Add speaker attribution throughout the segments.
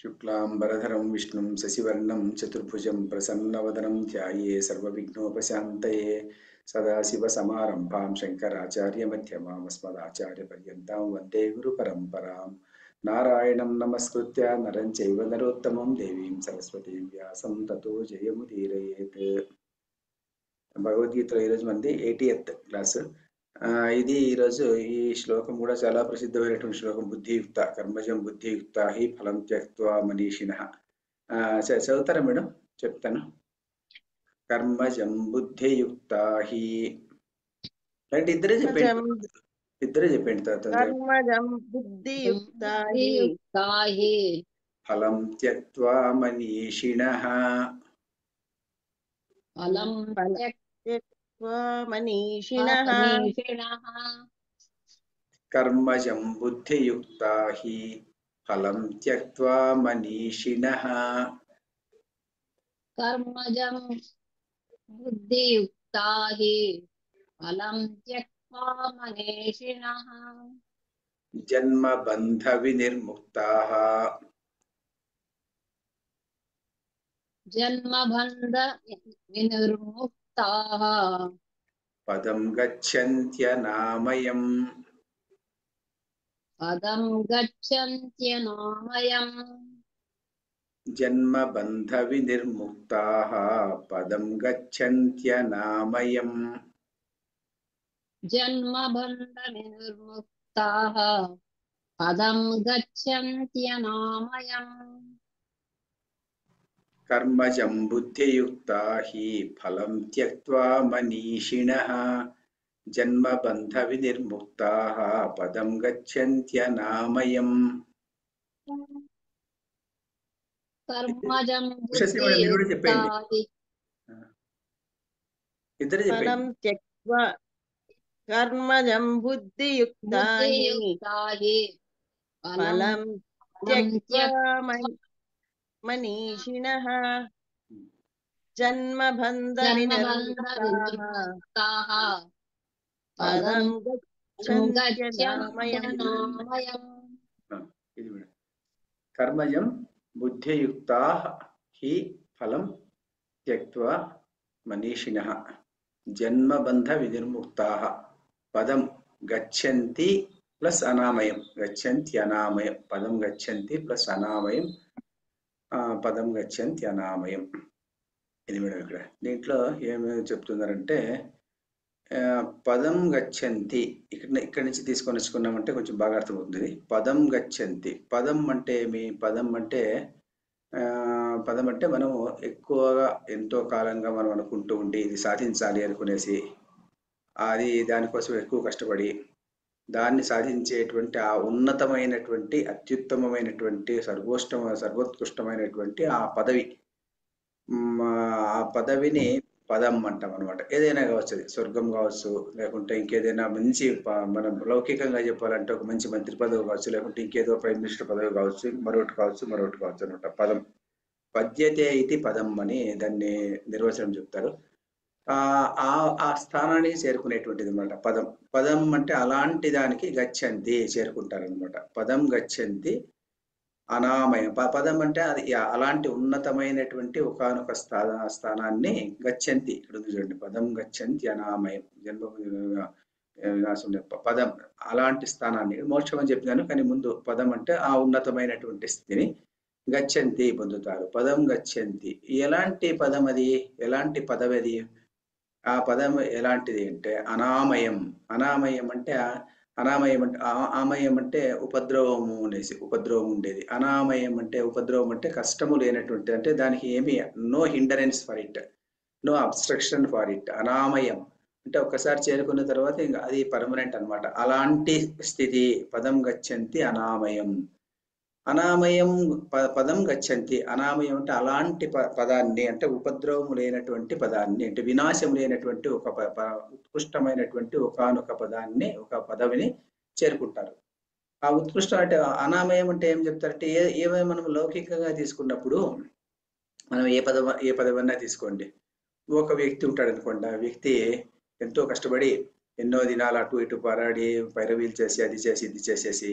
Speaker 1: शुक्लाम्बरधरं विष्णुं शशिवर्णं चतुर्भुजं प्रसन्नवदनं ध्याये सर्वविघ्नोपशान्तये सदाशिवसमारम्भां शङ्कराचार्यमध्यमाम् अस्मदाचार्यपर्यन्तां वन्दे गुरुपरम्परां नारायणं नमस्कृत्य नरं चैव नरोत्तमं देवीं सरस्वतीं వ్యాసం తతో జయముదీరయేత్ భగవద్గీతలో ఈరోజు మంది ఎయిటీఎత్ క్లాస్ ఆ, ఇది ఈరోజు ఈ శ్లోకం కూడా చాలా ప్రసిద్ధమైనటువంటి శ్లోకం బుద్ధియుక్త కర్మజం బుద్ధియుక్త హి ఫలం త్యక్వా మనీషిణ ఆ, చ- చదువుతారా మేడం చెప్తాను కర్మజం బుద్ధియుక్త హి రైట్ ఇద్దరే చెప్పండి
Speaker 2: కర్మజం
Speaker 1: ఇద్దరే చెప్పండి తర్వాత
Speaker 2: కర్మజం బుద్ధియుక్తాయి
Speaker 3: युक्ताहि
Speaker 1: ఫలం త్యక్వా మనీషిణ
Speaker 3: फलं
Speaker 2: త్యక్వా మనీషిణః
Speaker 3: त्यक्तमनीषिणः
Speaker 1: కర్మజం బుద్ధియుక్త హి ఫలం త్యక్వా మనీషిణ
Speaker 3: कर्मजं बुद्धियुक्ता हि फलं त्यक्त्वा मनीषिणः
Speaker 1: జన్మబంధ వినిర్ముక్తా
Speaker 3: जन्मबन्ध विनिर्मुक्ताः
Speaker 1: పదం గచ్చంత్యనామయం
Speaker 3: पदं गच्छन्त्यनामयम्
Speaker 1: జన్మబంధ వినిర్ముక్తా పదం గచ్చంత్యనామయం
Speaker 3: जन्मबन्धविनिर्मुक्ताः पदं गच्छन्त्यनामयम्
Speaker 1: కర్మజం బుద్ధియుక్తా హి ఫలం త్యక్వా మనీషిణ జన్మబంధ వినిర్ముక్తా పదం గచ్చంత్యనామయం
Speaker 3: कर्मजं
Speaker 1: ఉషశ్రీ మేడం మీరు కూడా చెప్పండి
Speaker 3: बुद्धियुक्ता हि
Speaker 1: ఇద్దరు
Speaker 2: ఫలం
Speaker 1: చెప్పండి
Speaker 2: త్యక్వా కర్మజం బుద్ధియుక్తాయి
Speaker 3: बुद्धियुक्ता हि फलं
Speaker 2: ఫలం
Speaker 3: फलं
Speaker 2: త్యక్వా మన్- మనీషిణః జన్మబంధ వినిర్ముక్తాః
Speaker 3: जन्मबन्धविनिर्मुक्ताः
Speaker 2: పదం
Speaker 3: पदं
Speaker 2: గచ్చంత్యనామయం
Speaker 3: गच्छन्त्यनामयम्
Speaker 1: ఇది మేడం కర్మజం బుద్ధియుక్తా హి ఫలం త్యక్వా మనీషిణ జన్మబంధ వినిర్ముక్తా పదం గచ్చంతి ప్లస్ అనామయం గచ్చంతి అనామయం పదం గచ్చంతి ప్లస్ అనామయం ఆ, పదం గచ్చంతి అనామయం ఇది మేడం ఇక్కడ దీంట్లో ఏమి చెప్తున్నారంటే ఆ, పదం గచ్చంతి ఇక్కడ ఇక్కడి నుంచి తీసుకొని వచ్చుకున్నామంటే కొంచెం బాగా అర్థమవుతుంది పదం గచ్చంతి పదం అంటే ఏమి పదం అంటే ఆ, పదం అంటే మనం ఎక్కువగా ఎంతో కాలంగా మనం అనుకుంటూ ఉండి ఇది సాధించాలి అనుకునేసి అది దానికోసం ఎక్కువ కష్టపడి దాన్ని సాధించేటువంటి ఆ ఉన్నతమైనటువంటి అత్యుత్తమమైనటువంటి సర్వోష్టమ సర్వోత్కృష్టమైనటువంటి ఆ పదవి మ్, ఆ పదవిని పదం అంటాం అనమాట ఏదైనా కావచ్చు అది స్వర్గం కావచ్చు లేకుంటే ఇంకేదైనా మంచి ప- మనం లౌకికంగా చెప్పాలంటే ఒక మంచి మంత్రి పదవి కావచ్చు లేకుంటే ఇంకేదో ప్రైమ్ మినిస్టర్ పదవి కావచ్చు మరొకటి కావచ్చు మరొకటి కావచ్చు అనమాట పదం పద్యతే ఇది పదం అని దాన్ని నిర్వచనం చెప్తారు ఆ ఆ ఆ స్థానానికి చేరుకునేటువంటిది అనమాట పదం పదం అంటే అలాంటి దానికి గచ్చంతి చేరుకుంటారు అనమాట పదం గచ్చంతి అనామయం ప- పదం అంటే అది యా- అలాంటి ఉన్నతమైనటువంటి ఒకానొక స్థాన స్థానాన్ని గచ్చంతి ఇక్కడ ఉంది చూడండి పదం గచ్చంతి అనామయం జన్మ వి- వినాశం లేదు. ప- పదం అలాంటి స్థానాన్ని మోక్షం అని చెప్పినాను కానీ ముందు పదం అంటే ఆ ఉన్నతమైనటువంటి స్థితిని గచ్చంతి పొందుతారు పదం గచ్చంతి ఎలాంటి పదం అది ఎలాంటి పదవి అది ఆ పదం ఎలాంటిది అంటే అనామయం అనామయం అంటే ఆ- అనామయం అంటే ఆ- ఆమయం అంటే ఉపద్రవము అనేసి ఉపద్రవం ఉండేది అనామయం అంటే ఉపద్రవం అంటే కష్టము లేనటువంటి అంటే దానికి ఏమి no hindrance for it no obstruction for it అనామయం అంటే ఒక్కసారి చేరుకున్న తర్వాత ఇంకా అది పర్మనెంట్ అన్నమాట అలాంటి స్థితి పదం గచ్చంతి అనామయం అనామయం ప- పదం గచ్చంతి అనామయం అంటే అలాంటి ప- పదాన్ని అంటే ఉపద్రవము లేనటువంటి పదాన్ని అంటే వినాశం లేనటువంటి ఒక ప- ప- ఉత్కృష్టమైనటువంటి ఒకానొక పదాన్ని ఒక పదవిని చేరుకుంటారు ఆ ఉత్కృష్టం అంటే అనామయం అంటే ఏం చెప్తారంటే ఏ ఏమైనా మనం లౌకికంగా తీసుకున్నప్పుడు మనం ఏ పదవ ఏ పదవన్నా తీసుకోండి ఒక వ్యక్తి ఉంటాడు అనుకోండి ఆ వ్యక్తి ఎంతో కష్టపడి ఎన్నో దినాలు అటు ఇటు పోరాడి పైరవీలు చేసి అది చేసి ఇది చేసేసి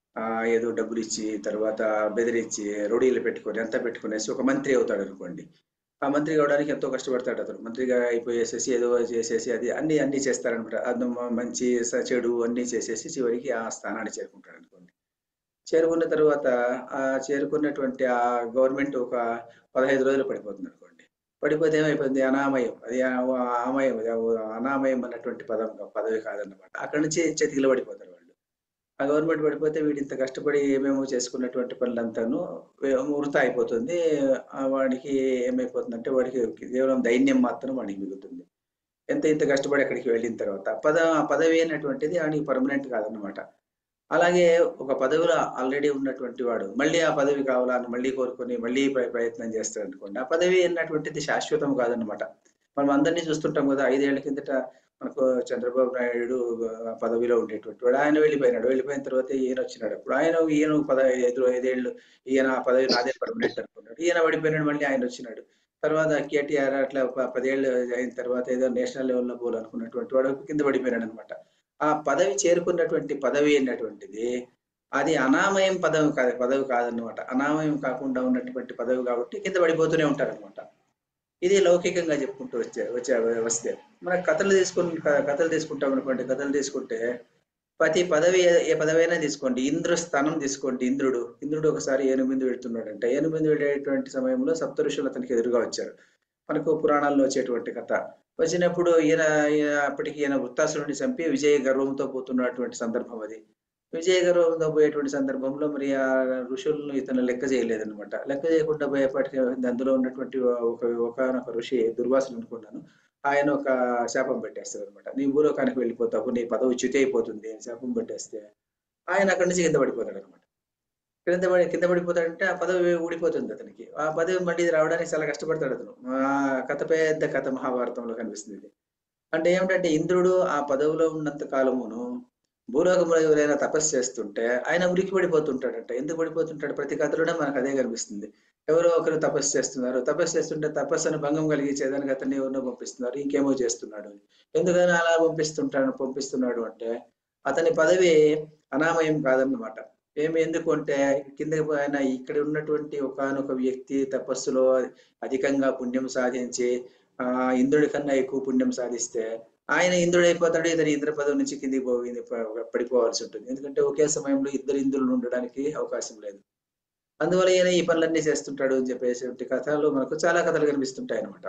Speaker 1: ఆ ఏదో డబ్బులు ఇచ్చి తర్వాత బెదిరించి రొడీలు పెట్టుకొని అంతా పెట్టుకునేసి ఒక మంత్రి అవుతాడు అనుకోండి ఆ మంత్రి కావడానికి ఎంతో కష్టపడతాడు అతను మంత్రిగా అయిపోయేసేసి ఏదో చేసేసి అది అన్ని అన్ని చేస్తారనమాట అది మ- మంచి స- చెడు అన్ని చేసేసి చివరికి ఆ స్థానాన్ని చేరుకుంటాడు అనుకోండి చేరుకున్న తర్వాత ఆ చేరుకున్నటువంటి ఆ గవర్నమెంట్ ఒక పదహైదు రోజులు పడిపోతుంది అనుకోండి పడిపోతే ఏమైపోతుంది అనామయం అది ఆ- ఆమయం అది ఆ అనామయం అన్నటువంటి పదం పదవి కాదన్నమాట అక్కడి నుంచి చెతికిల పడిపోతారు వాళ్ళు ఆ గవర్నమెంట్ పడిపోతే వీడు ఇంత కష్టపడి ఏమేమో చేసుకున్నటువంటి పనులంతాను వే- వృథా అయిపోతుంది ఆ వాడికి ఏమైపోతుందంటే వాడికి కేవలం దైన్యం మాత్రం వాడికి మిగులుతుంది ఎంత ఇంత కష్టపడి అక్కడికి వెళ్ళిన తర్వాత పద ఆ పదవి అనేటువంటిది వాడికి పర్మనెంట్ కాదనమాట అలాగే ఒక పదవిలో ఆల్రెడీ ఉన్నటువంటి వాడు మళ్ళీ ఆ పదవి కావాలని మళ్ళీ కోరుకొని మళ్ళీ ప్ర- ప్రయత్నం చేస్తాడు అనుకోండి ఆ పదవి అన్నటువంటిది శాశ్వతం కాదనమాట మనం అందరినీ చూస్తుంటాం కదా ఐదేళ్ల కిందట మనకు చంద్రబాబు నాయుడు ఆ పదవిలో ఉండేటువంటి వాడు ఆయన వెళ్ళిపోయినాడు వెళ్ళిపోయిన తర్వాత ఈయన వచ్చినాడు అప్పుడు ఆయన ఈయన పద ఐదు ఐదేళ్ళు ఈయన ఆ పదవి నాదే పర్మనెంట్ అనుకున్నాడు ఈయన పడిపోయినాడు మళ్ళీ ఆయన వచ్చినాడు తర్వాత కేటీఆర్ అట్లా ప- పదేళ్ళు అయిన తర్వాత ఏదో నేషనల్ లెవెల్లో పోవాలనుకున్నటువంటి వాడు కింద పడిపోయినాడు అనమాట ఆ పదవి చేరుకున్నటువంటి పదవి అన్నటువంటిది అది అనామయం పదవి కాదు పదవి కాదన్నమాట అనామయం కాకుండా ఉన్నటువంటి పదవి కాబట్టి కింద పడిపోతూనే ఉంటారన్నమాట ఇది లౌకికంగా చెప్పుకుంటూ వచ్చే వచ్చే వస్తే మన కథలు తీసుకుని క- కథలు తీసుకుంటాం అనుకోండి కథలు తీసుకుంటే ప్రతి పదవి ఏ- ఏ పదవైనా తీసుకోండి ఇంద్ర స్థానం తీసుకోండి ఇంద్రుడు ఇంద్రుడు ఒకసారి ఏనుగుంది వెళ్తున్నాడంట ఏనుగుంది వెళ్ళేటువంటి సమయంలో సప్త ఋషులు అతనికి ఎదురుగా వచ్చారు మనకు పురాణాల్లో వచ్చేటువంటి కథ వచ్చినప్పుడు ఈయన ఈయన అప్పటికి ఈయన వృత్తాసురుడిని చంపి విజయ గర్వంతో పోతున్నటువంటి సందర్భం అది విజయ గర్వంతో పోయేటువంటి సందర్భంలో మరి ఆ ఋషులను ఇతను లెక్క చేయలేదన్నమాట లెక్క చేయకుండా పోయేపటికి అందులో ఉన్నటువంటి ఒక ఒకనొక ఋషి దుర్వాసులు అనుకున్నాను ఆయన ఒక శాపం పెట్టేస్తారు అనమాట నీ భూలోకానికి వెళ్ళిపోతావు నీ పదవి చ్యుతి అయిపోతుంది అని శాపం పెట్టేస్తే ఆయన అక్కడి నుంచి కింద పడిపోతాడు అనమాట కింద పడి కింద పడిపోతాడంటే ఆ పదవి ఊడిపోతుంది అతనికి ఆ పదవి మళ్ళీ రావడానికి చాలా కష్టపడతాడు అతను ఆ కథ పెద్ద కథ మహాభారతంలో కనిపిస్తుంది ఇది అంటే ఏమిటంటే ఇంద్రుడు ఆ పదవిలో ఉన్నంత కాలమును భూలోకంలో ఎవరైనా తపస్సు చేస్తుంటే ఆయన ఉరికి పడిపోతుంటాడంట ఎందుకు పడిపోతుంటాడు ప్రతి కథలోనే మనకు అదే కనిపిస్తుంది ఎవరో ఒకరు తపస్సు చేస్తున్నారు తపస్సు చేస్తుంటే తపస్సును భంగం కలిగించేదానికి అతన్ని ఎవరినో పంపిస్తున్నారు ఇంకేమో చేస్తున్నాడు అని. ఎందుకని అలా పంపిస్తుంటాడు పంపిస్తున్నాడు అంటే అతని పదవి అనామయం కాదన్నమాట ఏమి ఎందుకు అంటే కింద ఆయన ఇక్కడ ఉన్నటువంటి ఒకానొక వ్యక్తి తపస్సులో అధికంగా పుణ్యం సాధించి ఆ ఇంద్రుడి కన్నా ఎక్కువ పుణ్యం సాధిస్తే ఆయన ఇంద్రుడు అయిపోతాడు ఇతని ఇంద్ర పదవి నుంచి కిందికి పోయి పడిపోవాల్సి ఉంటుంది ఎందుకంటే ఒకే సమయంలో ఇద్దరు ఇంద్రులు ఉండడానికి అవకాశం లేదు అందువల్ల ఈయన ఈ పనులన్నీ చేస్తుంటాడు అని చెప్పేసి కథలు మనకు చాలా కథలు కనిపిస్తుంటాయి అనమాట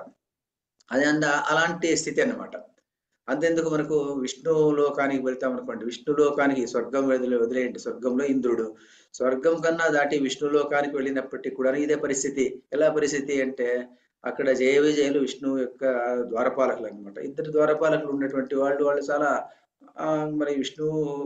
Speaker 1: అది అంద అలాంటి స్థితి అన్నమాట అంతెందుకు మనకు విష్ణు లోకానికి వెళ్తాం అనుకోండి విష్ణు లోకానికి స్వర్గం వదిలే వదిలేయండి స్వర్గంలో ఇంద్రుడు స్వర్గం కన్నా దాటి విష్ణు లోకానికి వెళ్ళినప్పటికీ కూడా ఇదే పరిస్థితి ఎలా పరిస్థితి అంటే అక్కడ జయ విజయులు విష్ణువు యొక్క ద్వారపాలకులు అన్నమాట ఇద్దరు ద్వారపాలకులు ఉన్నటువంటి వాళ్ళు వాళ్ళు చాలా ఆ, మరి విష్ణు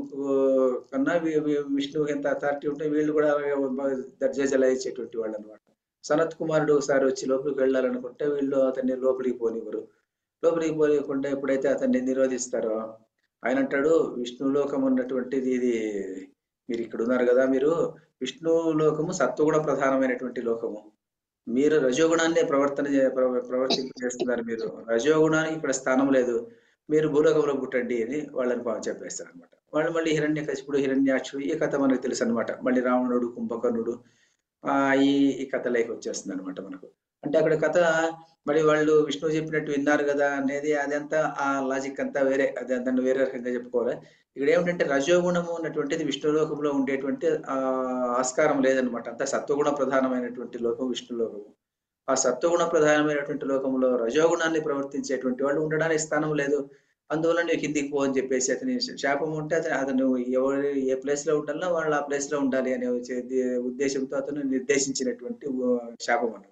Speaker 1: కన్నా వి- వి- విష్ణువుకి ఎంత అథారిటీ ఉంటే వీళ్ళు కూడా అలాగే దర్జా జలాయించేటువంటి వాళ్ళు అనమాట సనత్ కుమారుడు ఒకసారి వచ్చి లోపలికి వెళ్ళాలనుకుంటే వీళ్ళు అతన్ని లోపలికి పోనివ్వరు లోపలికి పోనీయకుండా ఎప్పుడైతే అతన్ని నిరోధిస్తారో ఆయన అంటాడు విష్ణు లోకం ఉన్నటువంటిది ఇది మీరు ఇక్కడ ఉన్నారు కదా మీరు విష్ణు లోకము సత్వగుణ ప్రధానమైనటువంటి లోకము మీరు రజోగుణాన్ని ప్రవర్తన చే- ప్రవ- ప్రవర్తింప చేస్తున్నారు మీరు రజోగుణానికి ఇక్కడ స్థానం లేదు మీరు భూలోకంలో పుట్టండి అని వాళ్ళని పా- చెప్పేస్తారు అనమాట వాళ్ళు మళ్ళీ హిరణ్య కశిపుడు హిరణ్యాక్షుడు ఈ కథ మనకు తెలుసు అనమాట మళ్ళీ రావణుడు కుంభకర్ణుడు ఆ ఈ ఈ కథలోకి వచ్చేస్తుంది అనమాట మనకు అంటే అక్కడ కథ మరి వాళ్ళు విష్ణువు చెప్పినట్టు విన్నారు కదా అనేది అదంతా ఆ లాజిక్ అంతా వేరే అది దాన్ని వేరే రకంగా చెప్పుకోవాలి ఇక్కడ ఏమిటంటే రజోగుణము ఉన్నటువంటిది విష్ణు లోకంలో ఉండేటువంటి ఆ ఆస్కారం లేదనమాట అంతా సత్వగుణ ప్రధానమైనటువంటి లోకం విష్ణు లోకము ఆ సత్వగుణ ప్రధానమైనటువంటి లోకంలో రజోగుణాన్ని ప్రవర్తించేటువంటి వాళ్ళు ఉండడానికి స్థానం లేదు అందువల్ల నువ్వు కిందికి పో అని చెప్పేసి అతని శాపం ఉంటే అతను అతను ఎవరు ఏ ప్లేస్ లో ఉండాలో వాళ్ళు ఆ ప్లేస్ లో ఉండాలి అనే ఉద్దే- ఉద్దేశంతో అతను నిర్దేశించినటువంటి ఉ- శాపం అన్నమాట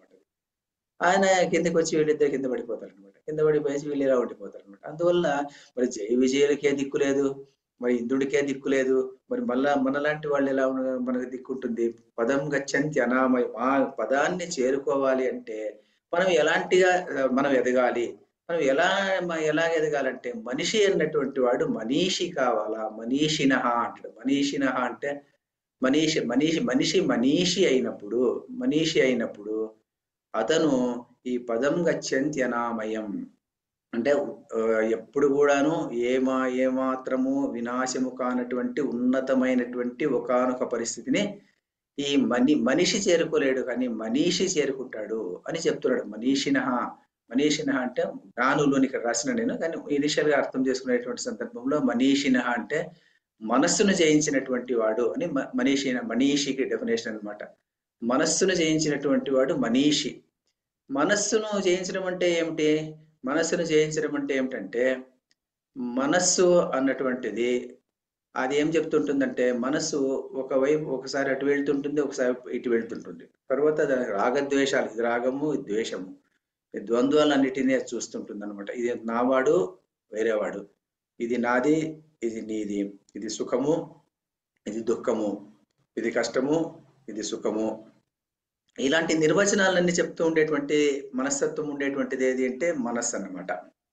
Speaker 1: ఆయన కిందకి వచ్చి వీళ్ళిద్దరు కింద పడిపోతారు అనమాట కింద పడిపోయేసి వీళ్ళు ఇలా ఉండిపోతారు అనమాట అందువల్ల మరి జయ విజయులకే దిక్కు లేదు మరి ఇంద్రుడికే దిక్కు లేదు మరి మళ్ళా మనలాంటి వాళ్ళు ఎలా ఉన్న- మనకు దిక్కుంటుంది పదం గచ్చంతి అనామయం ఆ పదాన్ని చేరుకోవాలి అంటే మనం ఎలాంటిగా ఆ, మనం ఎదగాలి మనం ఎలా మ- ఎలా ఎదగాలంటే మనిషి అన్నటువంటి వాడు మనీషి కావాలా మనీషిన అంటాడు మనీషిన అంటే మనీషి మనీషి మనిషి మనీషి అయినప్పుడు మనీషి అయినప్పుడు అతను ఈ పదం గచ్చంతి అనామయం అంటే ఆ, ఎప్పుడు కూడాను ఏమా ఏమాత్రము వినాశము కానటువంటి ఉన్నతమైనటువంటి ఒకానొక పరిస్థితిని ఈ మని మనిషి చేరుకోలేడు కానీ మనీషి చేరుకుంటాడు అని చెప్తున్నాడు మనీషిన మనీషిన అంటే జ్ఞానులోని ఇక్కడ రాసిన నేను కానీ ఇనిషియల్ గా అర్థం చేసుకునేటువంటి సందర్భంలో మనీషిన అంటే మనస్సును జయించినటువంటి వాడు అని మ- మనీషి మనీషికి డెఫినేషన్ అన్నమాట మనస్సును జయించినటువంటి వాడు మనీషి మనస్సును జయించడం అంటే ఏమిటి మనస్సును జయించడం అంటే ఏమిటంటే మనస్సు అన్నటువంటిది అది ఏం చెప్తుంటుందంటే మనస్సు ఒకవైపు ఒకసారి అటు వెళ్తుంటుంది ఒకసారి ఇటు వెళ్తుంటుంది తర్వాత దాని రాగద్వేషాలు ఇది రాగము ఇది ద్వేషము ఈ ద్వంద్వాలన్నిటినీ అది చూస్తుంటుంది అనమాట ఇది నావాడు వేరేవాడు ఇది నాది ఇది నీది ఇది సుఖము ఇది దుఃఖము ఇది కష్టము ఇది సుఖము ఇలాంటి నిర్వచనాలన్నీ చెప్తూ ఉండేటువంటి మనస్తత్వం ఉండేటువంటిది ఏది అంటే మనస్సు అన్నమాట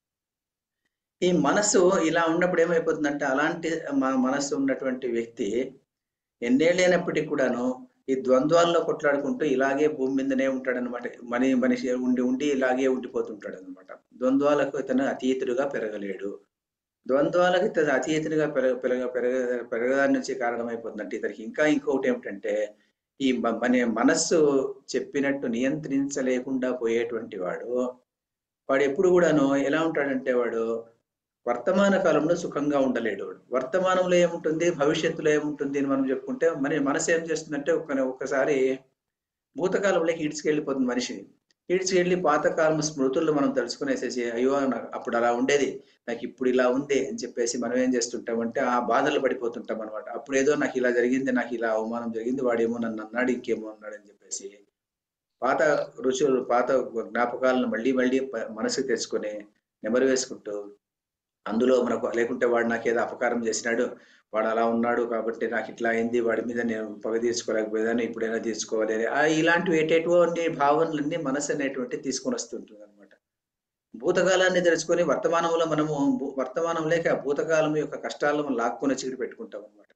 Speaker 1: ఈ మనస్సు ఇలా ఉన్నప్పుడు ఏమైపోతుందంటే అలాంటి మన మనస్సు ఉన్నటువంటి వ్యక్తి ఎన్నేళ్ళైనప్పటికీ కూడాను ఈ ద్వంద్వాల్లో కొట్లాడుకుంటూ ఇలాగే భూమి మీదనే ఉంటాడనమాట మని మనిషి ఉండి ఉండి ఇలాగే ఉండిపోతుంటాడు అనమాట ద్వంద్వాలకు ఇతను అతీతుడుగా పెరగలేడు ద్వంద్వాలకు ఇతను అతీతుడిగా పెరగ పెరగ పెరగ పెరగడానికి నుంచి కారణమైపోతుందంటే ఇతనికి ఇంకా ఇంకొకటి ఏమిటంటే ఈ మ- మన మనస్సు చెప్పినట్టు నియంత్రించలేకుండా పోయేటువంటి వాడు వాడు ఎప్పుడు కూడాను ఎలా ఉంటాడంటే వాడు వర్తమాన కాలంలో సుఖంగా ఉండలేడు వాడు. వర్తమానంలో ఏముంటుంది భవిష్యత్తులో ఏముంటుంది అని మనం చెప్పుకుంటే మన మనసు ఏం చేస్తుందంటే ఒక ఒక్కసారి భూతకాలంలోకి ఈడ్చుకెళ్ళిపోతుంది మనిషిని ఈడ్చుకెళ్ళి పాతకాలం స్మృతుల్లో మనం తెలుసుకునేసేసి అయ్యో నాకు అప్పుడు అలా ఉండేది నాకు ఇప్పుడు ఇలా ఉంది అని చెప్పేసి మనం ఏం చేస్తుంటామంటే ఆ బాధలు పడిపోతుంటాం అనమాట అప్పుడు ఏదో నాకు ఇలా జరిగింది నాకు ఇలా అవమానం జరిగింది వాడేమో నన్ను అన్నాడు ఇంకేమో అన్నాడు అని చెప్పేసి పాత రుచులు పాత జ్ఞాపకాలను మళ్ళీ మళ్ళీ ప- మనసుకు తెచ్చుకొని నెమరు వేసుకుంటూ అందులో మనకు లేకుంటే వాడు నాకు ఏదో అపకారం చేసినాడు వాడు అలా ఉన్నాడు కాబట్టి నాకు ఇట్లా అయింది వాడి మీద నేను పగ తీర్చుకోలేకపోయాను ఇప్పుడైనా తీర్చుకోవాలి అని. ఆ ఇలాంటివి ఏటేటువంటి భావనలన్నీ మనసు అనేటువంటి తీసుకొని వస్తుంటుంది అనమాట భూతకాలాన్ని తెలుసుకొని వర్తమానంలో మనము భూ- వర్తమానంలోకి ఆ భూతకాలం యొక్క కష్టాలను మనం లాక్కొని చీడి పెట్టుకుంటాం అనమాట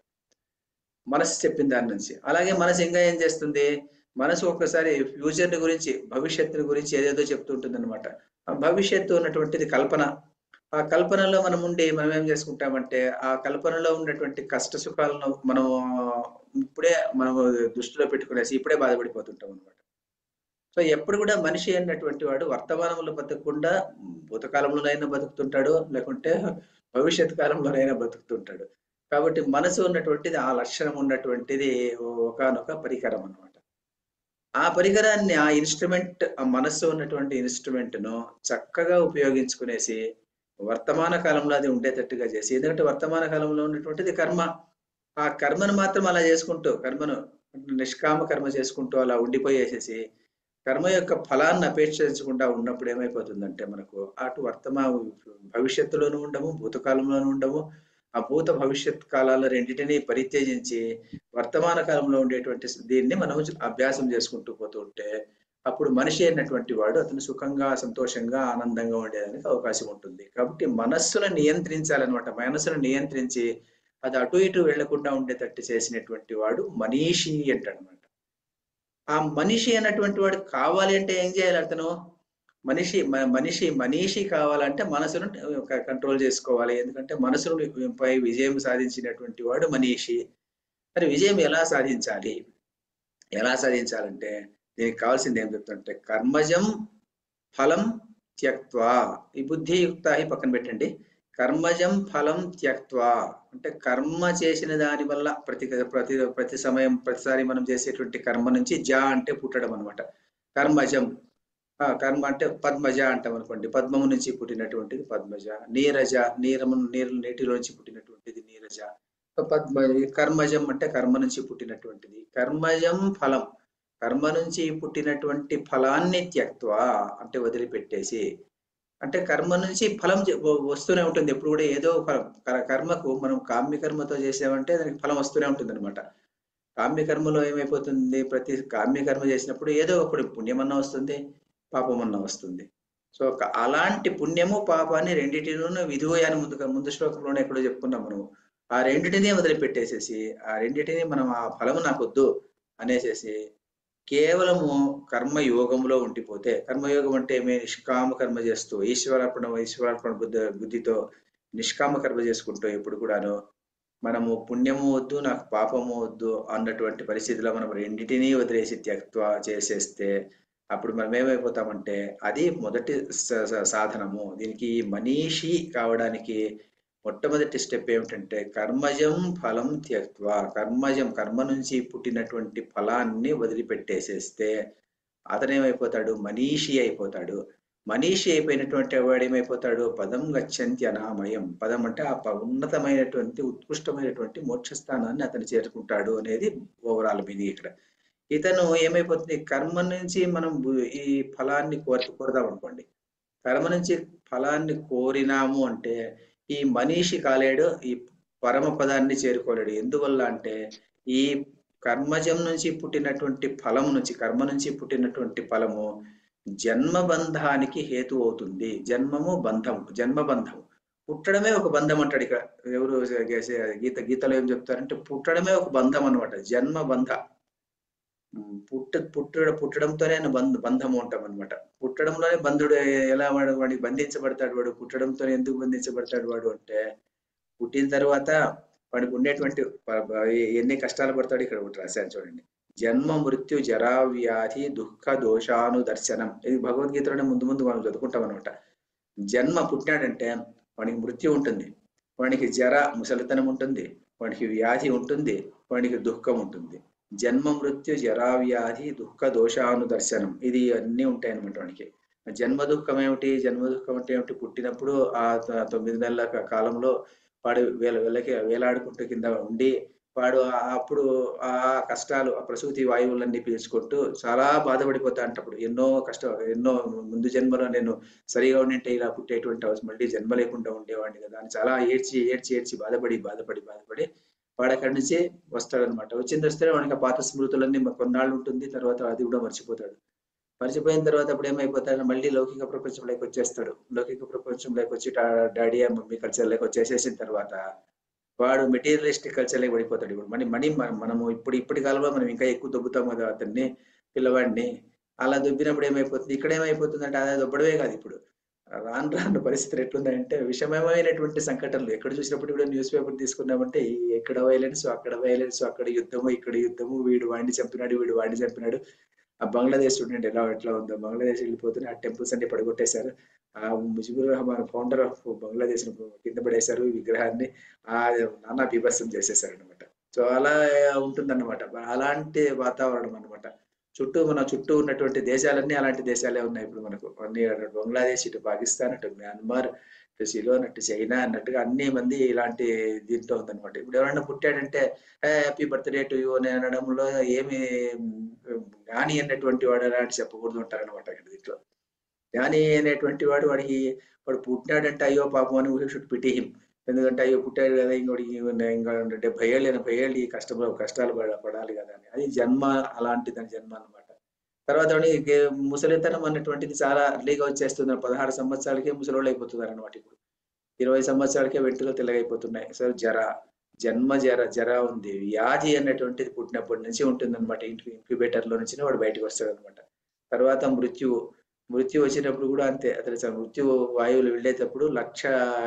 Speaker 1: మనసు చెప్పిన దాని నుంచి అలాగే మనసు ఇంకా ఏం చేస్తుంది మనసు ఒక్కసారి ఫ్యూచర్ గురించి భవిష్యత్తుని గురించి ఏదేదో చెప్తుంటుంది అనమాట ఆ భవిష్యత్తు ఉన్నటువంటిది కల్పన ఆ కల్పనలో మనం ఉండి మనం ఏం చేసుకుంటామంటే ఆ కల్పనలో ఉన్నటువంటి కష్ట సుఖాలను మనం ఇప్పుడే మనం దృష్టిలో పెట్టుకునేసి ఇప్పుడే బాధపడిపోతుంటాం అనమాట సో ఎప్పుడు కూడా మనిషి అన్నటువంటి వాడు వర్తమానంలో బతకకుండా భూతకాలంలోనైనా బతుకుతుంటాడు లేకుంటే భవిష్యత్ కాలంలోనైనా బతుకుతుంటాడు కాబట్టి మనసు ఉన్నటువంటిది ఆ లక్షణం ఉన్నటువంటిది ఒకనొక పరికరం అన్నమాట ఆ పరికరాన్ని ఆ ఇన్స్ట్రుమెంట్ ఆ మనస్సు ఉన్నటువంటి ఇన్స్ట్రుమెంట్ ను చక్కగా ఉపయోగించుకునేసి వర్తమాన కాలంలో అది ఉండేటట్టుగా చేసి ఎందుకంటే వర్తమాన కాలంలో ఉన్నటువంటిది కర్మ ఆ కర్మను మాత్రం అలా చేసుకుంటూ కర్మను నిష్కామ కర్మ చేసుకుంటూ అలా ఉండిపోయేసేసి కర్మ యొక్క ఫలాన్ని అపేక్షించకుండా ఉన్నప్పుడు ఏమైపోతుందంటే మనకు అటు వర్తమా భవిష్యత్తులోనూ ఉండము భూతకాలంలోనూ ఉండము ఆ భూత భవిష్యత్ కాలాల రెండింటినీ పరిత్యజించి వర్తమాన కాలంలో ఉండేటువంటి దీన్ని మనం అభ్యాసం చేసుకుంటూ పోతూ ఉంటే అప్పుడు మనిషి అయినటువంటి వాడు అతను సుఖంగా సంతోషంగా ఆనందంగా ఉండేదానికి అవకాశం ఉంటుంది కాబట్టి మనస్సును నియంత్రించాలన్నమాట మనస్సును నియంత్రించి అది అటు ఇటు వెళ్లకుండా ఉండేటట్టు చేసినటువంటి వాడు మనీషి అంటాడనమాట ఆ మనిషి అన్నటువంటి వాడు కావాలి అంటే ఏం చేయాలి అతను మనిషి మ- మనిషి మనీషి కావాలంటే మనసును కంట్రోల్ చేసుకోవాలి ఎందుకంటే మనసును పై విజయం సాధించినటువంటి వాడు మనీషి మరి విజయం ఎలా సాధించాలి ఎలా సాధించాలంటే దీనికి కావాల్సింది ఏం చెప్తుంటే కర్మజం ఫలం త్యక్వా ఈ బుద్ధియుక్త ఈ పక్కన పెట్టండి కర్మజం ఫలం త్యక్వా అంటే కర్మ చేసిన దాని వల్ల ప్రతి ప్రతి ప్రతి సమయం ప్రతిసారి మనం చేసేటువంటి కర్మ నుంచి జా అంటే పుట్టడం అనమాట కర్మజం ఆ, కర్మ అంటే పద్మజ అంటాం అనుకోండి పద్మము నుంచి పుట్టినటువంటిది పద్మజ నీరజ నీరము నీరు నీటిలో నుంచి పుట్టినటువంటిది నీరజ పద్మ కర్మజం అంటే కర్మ నుంచి పుట్టినటువంటిది కర్మజం ఫలం కర్మ నుంచి పుట్టినటువంటి ఫలాన్ని త్యక్వా అంటే వదిలిపెట్టేసి అంటే కర్మ నుంచి ఫలం జ- వ- వస్తూనే ఉంటుంది ఎప్పుడు కూడా ఏదో ఫలం కర్- కర్మకు మనం కామ్య కర్మతో చేసామంటే దానికి ఫలం వస్తూనే ఉంటుంది అనమాట కామ్య కర్మలో ఏమైపోతుంది ప్రతి కామ్య కర్మ చేసినప్పుడు ఏదో ఒకటి పుణ్యమన్నా వస్తుంది పాపమన్నా వస్తుంది సో ఒక అలాంటి పుణ్యము పాపాన్ని రెండింటిలోనూ విధువయాన్ని ముందు ముందు శ్లోకంలోనే ఎక్కడో చెప్పుకున్నాం మనం ఆ రెండింటినీ వదిలిపెట్టేసేసి ఆ రెండింటినీ మనం ఆ ఫలము నాకు వద్దు అనేసేసి కేవలము కర్మయోగంలో ఉండిపోతే కర్మయోగం అంటే మేము నిష్కామ కర్మ చేస్తూ ఈశ్వరార్పణ ఈశ్వరార్పణ బుద్ధ బుద్ధితో నిష్కామ కర్మ చేసుకుంటూ ఎప్పుడు కూడాను మనము పుణ్యము వద్దు నాకు పాపము వద్దు అన్నటువంటి పరిస్థితిలో మనం రెండింటినీ వదిలేసి త్యక్వ చేసేస్తే అప్పుడు మనం ఏమైపోతామంటే అది మొదటి స- స- సాధనము దీనికి మనీషి కావడానికి మొట్టమొదటి స్టెప్ ఏమిటంటే కర్మజం ఫలం త్యక్వ కర్మజం కర్మ నుంచి పుట్టినటువంటి ఫలాన్ని వదిలిపెట్టేసేస్తే అతనేమైపోతాడు మనీషి అయిపోతాడు మనీషి అయిపోయినటువంటి వాడు ఏమైపోతాడు పదం గచ్చంతి అనామయం పదం అంటే ఆ ప- ఉన్నతమైనటువంటి ఉత్కృష్టమైనటువంటి మోక్షస్థానాన్ని అతను చేరుకుంటాడు అనేది ఓవరాల్ మీనింగ్ ఇక్కడ ఇతను ఏమైపోతుంది కర్మ నుంచి మనం బు- ఈ ఫలాన్ని కోరి కోరదాం అనుకోండి కర్మ నుంచి ఫలాన్ని కోరినాము అంటే ఈ మనీషి కాలేడు ఈ పరమ పదాన్ని చేరుకోలేడు ఎందువల్ల అంటే ఈ కర్మజం నుంచి పుట్టినటువంటి ఫలం నుంచి కర్మ నుంచి పుట్టినటువంటి ఫలము జన్మ బంధానికి హేతు అవుతుంది జన్మము బంధం జన్మ బంధం పుట్టడమే ఒక బంధం అంటాడు ఇక్కడ ఎవరు గీత గీతలో ఏం చెప్తారంటే పుట్టడమే ఒక బంధం అన్నమాట జన్మ బంధ ఉమ్, పుట్ట పుట్టడ పుట్టడంతోనే బంధ బంధము ఉంటాం అనమాట పుట్టడంలోనే బంధుడు ఎలా వాడు వాడికి బంధించబడతాడు వాడు పుట్టడంతో ఎందుకు బంధించబడతాడు వాడు అంటే పుట్టిన తర్వాత వాడికి ఉండేటువంటి ప- ప- ఎన్ని కష్టాలు పడతాడు ఇక్కడ ఒకటి రాశాను చూడండి జన్మ మృత్యు జరా వ్యాధి దుఃఖ దోషాను దర్శనం ఇది భగవద్గీతలోనే ముందు ముందు మనం చదువుకుంటాం అనమాట జన్మ పుట్టినాడంటే వాడికి మృత్యు ఉంటుంది వాడికి జర ముసలితనం ఉంటుంది వాడికి వ్యాధి ఉంటుంది వాడికి దుఃఖం ఉంటుంది జన్మ మృత్యు జరా వ్యాధి దుఃఖ దోషాను దర్శనం ఇది అన్నీ ఉంటాయి అనమాట వాడికి జన్మ దుఃఖం ఏమిటి జన్మ దుఃఖం అంటే ఏమిటి పుట్టినప్పుడు ఆ త- తొమ్మిది నెలల క- కాలంలో వాడు వేల వేలకి వేలాడుకుంటూ కింద ఉండి వాడు ఆ- అప్పుడు ఆ కష్టాలు ఆ ప్రసూతి వాయువులన్నీ పీల్చుకుంటూ చాలా బాధపడిపోతా అంటప్పుడు ఎన్నో కష్ట ఎన్నో ముందు జన్మలో నేను సరిగా ఉండింటే ఇలా పుట్టేటువంటి అవసరం మళ్ళీ జన్మ లేకుండా ఉండేవాడిని కదా అని చాలా ఏడ్చి ఏడ్చి ఏడ్చి బాధపడి బాధపడి బాధపడి వాడు అక్కడి నుంచి వస్తాడనమాట వచ్చింది వస్తే వాడికి ఆ పాత స్మృతులన్నీ మ- కొన్నాళ్ళు ఉంటుంది తర్వాత అది కూడా మర్చిపోతాడు మర్చిపోయిన తర్వాత అప్పుడు ఏమైపోతాడు మళ్ళీ లౌకిక ప్రపంచంలోకి వచ్చేస్తాడు లౌకిక ప్రపంచంలోకి వచ్చి డా- డాడీ ఆ మమ్మీ కల్చర్లోకి వచ్చేసేసిన తర్వాత వాడు మెటీరియలిస్టిక్ కల్చర్లోకి పడిపోతాడు ఇప్పుడు మనీ మనీ మన- మనము ఇప్పుడు ఇప్పటి కాలంలో మనం ఇంకా ఎక్కువ దొబ్బుతాం కదా అతన్ని పిల్లవాడిని అలా దొబ్బినప్పుడు ఏమైపోతుంది ఇక్కడ ఏమైపోతుంది అంటే అదే దొబ్బడమే కాదు ఇప్పుడు రాను రాను పరిస్థితులు ఎట్లున్నాయంటే విషమమైనటువంటి సంఘటనలు ఎక్కడ చూసినప్పుడు కూడా న్యూస్ పేపర్ తీసుకున్నామంటే ఈ ఎక్కడ వైలెన్స్ అక్కడ వైలెన్స్ అక్కడ యుద్ధము ఇక్కడ యుద్ధము వీడు వాడిని చంపినాడు వీడు వాడిని చంపినాడు ఆ బంగ్లాదేశ్ చూడండి ఎలా ఎట్లా ఉందో బంగ్లాదేశ్ వెళ్ళిపోతున్న ఆ టెంపుల్స్ అన్ని పడగొట్టేశారు ఆ ముజిబుర్ రహమాన్ ఫౌండర్ ఆఫ్ బంగ్లాదేశ్ కింద పడేశారు ఈ విగ్రహాన్ని ఆ నానా బీభత్సం చేసేసారు అనమాట సో అలా ఉంటుందన్నమాట అలాంటి వాతావరణం అన్నమాట చుట్టూ మన చుట్టూ ఉన్నటువంటి దేశాలన్నీ అలాంటి దేశాలే ఉన్నాయి ఇప్పుడు మనకు అన్ని అటు బంగ్లాదేశ్ ఇటు పాకిస్తాన్ అటు మ్యాన్మార్ ఇటు సిలోన్ అటు చైనా అన్నట్టుగా అన్ని మంది ఇలాంటి దీంట్లో ఉందన్నమాట ఇప్పుడు ఎవరైనా పుట్టాడంటే హ్యాపీ బర్త్డే టు యూ అని అనడంలో ఏమి ఉమ్, జ్ఞాని అన్నటువంటి వాడు అలాంటి చెప్పకూడదు ఉంటారన్నమాట ఇక్కడ దీంట్లో జ్ఞాని అనేటువంటి వాడు వాడికి వాడు పుట్టినాడంటే అయ్యో పాపం అని వీ షుడ్ పిటి హిమ్ ఎందుకంటే అయ్యో పుట్టాడు కదా ఇంకోటి ఇంకా డెబ్బై ఏళ్ళు ఎనభై ఏళ్ళు ఈ కష్టం కష్టాలు పడ- పడాలి కదా అని అది జన్మ అలాంటి దాని జన్మ అన్నమాట తర్వాత వాడికి గే- ముసలితనం అన్నటువంటిది చాలా అర్లీగా వచ్చేస్తుంది పదహారు సంవత్సరాలకే ముసలోళ్ళు అయిపోతున్నారు అనమాట ఇప్పుడు ఇరవై సంవత్సరాలకే వెంట్రుకలు తెల్లగైపోతున్నాయి సో జర జన్మ జర జర ఉంది వ్యాధి అన్నటువంటిది పుట్టినప్పటి నుంచి ఉంటుంది అనమాట ఇంక్యుబేటర్ లో నుంచి వాడు బయటకు వస్తాడు అనమాట తర్వాత మృత్యువు మృత్యు వచ్చినప్పుడు కూడా అంతే అతను అసలు మృత్యు వాయువులు వెళ్ళేటప్పుడు లక్ష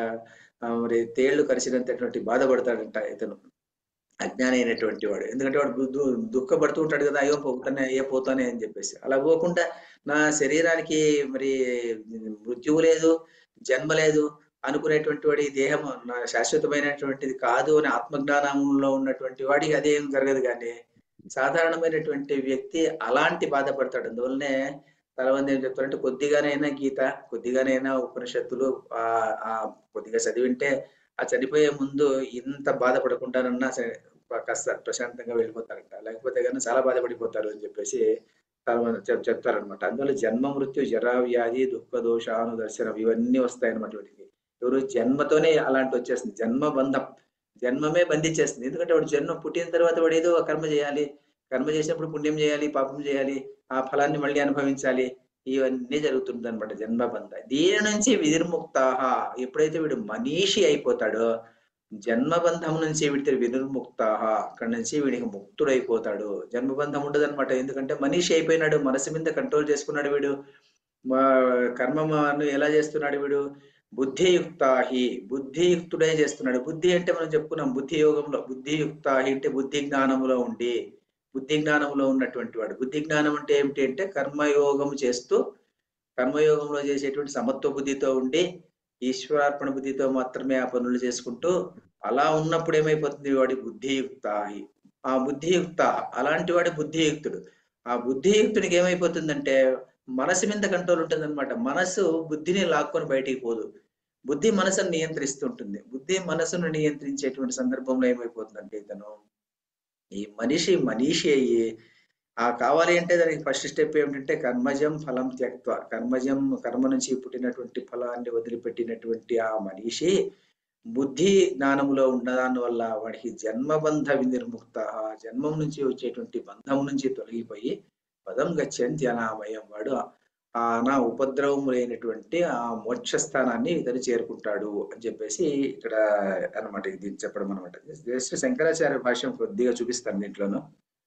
Speaker 1: ఆ, మరి తేళ్లు కరిచినంతటువంటి బాధపడతాడంట ఇతను అజ్ఞాని అయినటువంటి వాడు ఎందుకంటే వాడు దు- దు- దుఃఖపడుతూ ఉంటాడు కదా అయ్యో పోతానే అయ్యో పోతానే అని చెప్పేసి అలా పోకుండా నా శరీరానికి మరి మృత్యువు లేదు జన్మ లేదు అనుకునేటువంటి వాడి ఈ దేహం నా శాశ్వతమైనటువంటిది కాదు అని ఆత్మజ్ఞానంలో ఉన్నటువంటి వాడికి అదేం జరగదు కానీ సాధారణమైనటువంటి వ్యక్తి అలాంటి బాధపడతాడు అందువల్లనే చాలా మంది ఏం చెప్తారంటే కొద్దిగానైనా గీత కొద్దిగానైనా ఉపనిషత్తులు ఆ ఆ కొద్దిగా చదివింటే ఆ చనిపోయే ముందు ఇంత బాధపడకుండానన్నా సరే కాస్త ప్రశాంతంగా వెళ్ళిపోతారంట లేకపోతే కానీ చాలా బాధపడిపోతారు అని చెప్పేసి చాలా మంది చెప్ చెప్తారనమాట అందువల్ల జన్మ మృత్యు జరా వ్యాధి దుఃఖ దోషాను దర్శనం ఇవన్నీ వస్తాయన్నమాట వీటికి ఎవరు జన్మతోనే అలాంటి వచ్చేస్తుంది జన్మ బంధం జన్మమే బంధించేస్తుంది ఎందుకంటే వాడు జన్మ పుట్టిన తర్వాత వాడు ఏదో ఒక కర్మ చేయాలి కర్మ చేసినప్పుడు పుణ్యం చేయాలి పాపం చేయాలి ఆ ఫలాన్ని మళ్ళీ అనుభవించాలి ఇవన్నీ జరుగుతుంది అనమాట జన్మ బంధ దీని నుంచి వినిర్ముక్త ఎప్పుడైతే వీడు మనీషి అయిపోతాడో జన్మబంధం నుంచి వీడి వినిర్ముక్త అక్కడి నుంచి వీడికి ముక్తుడైపోతాడు జన్మబంధం ఉండదన్నమాట ఎందుకంటే మనిషి అయిపోయినాడు మనసు మీద కంట్రోల్ చేసుకున్నాడు వీడు మా కర్మను ఎలా చేస్తున్నాడు వీడు బుద్ధియుక్తాహి బుద్ధియుక్తుడే చేస్తున్నాడు బుద్ధి అంటే మనం చెప్పుకున్నాం బుద్ధి యోగంలో బుద్ధియుక్తాహి అంటే బుద్ధి జ్ఞానంలో ఉండి బుద్ధి జ్ఞానంలో ఉన్నటువంటి వాడు బుద్ధి జ్ఞానం అంటే ఏమిటి అంటే కర్మయోగం చేస్తూ కర్మయోగంలో చేసేటువంటి సమత్వ బుద్ధితో ఉండి ఈశ్వరార్పణ బుద్ధితో మాత్రమే ఆ పనులు చేసుకుంటూ అలా ఉన్నప్పుడు ఏమైపోతుంది వాడి బుద్ధియుక్తాహి ఆ బుద్ధియుక్త అలాంటి వాడి బుద్ధియుక్తుడు ఆ బుద్ధియుక్తుడికి ఏమైపోతుందంటే మనసు మీద కంట్రోల్ ఉంటుంది అనమాట మనసు బుద్ధిని లాక్కొని బయటికి పోదు బుద్ధి మనసును నియంత్రిస్తుంటుంది బుద్ధి మనసును నియంత్రించేటువంటి సందర్భంలో ఏమైపోతుందంటే ఇతను ఈ మనిషి మనీషి అయ్యి ఆ కావాలి అంటే దానికి ఫస్ట్ స్టెప్ ఏమిటంటే కర్మజం ఫలం త్యక్త్వ కర్మజం కర్మ నుంచి పుట్టినటువంటి ఫలాన్ని వదిలిపెట్టినటువంటి ఆ మనిషి బుద్ధి జ్ఞానములో ఉన్నదాని వల్ల వాడికి జన్మబంధ వినిర్ముక్త జన్మం నుంచి వచ్చేటువంటి బంధం నుంచి తొలగిపోయి పదం గచ్చంతి అనామయం వాడు ఆ నా ఉపద్రవం లేనటువంటి ఆ మోక్ష స్థానాన్ని ఇతను చేరుకుంటాడు అని చెప్పేసి ఇక్కడ అనమాట ఇది చెప్పడం అనమాట జస్ట్ శంకరాచార్య భాష్యం కొద్దిగా చూపిస్తాను దీంట్లోను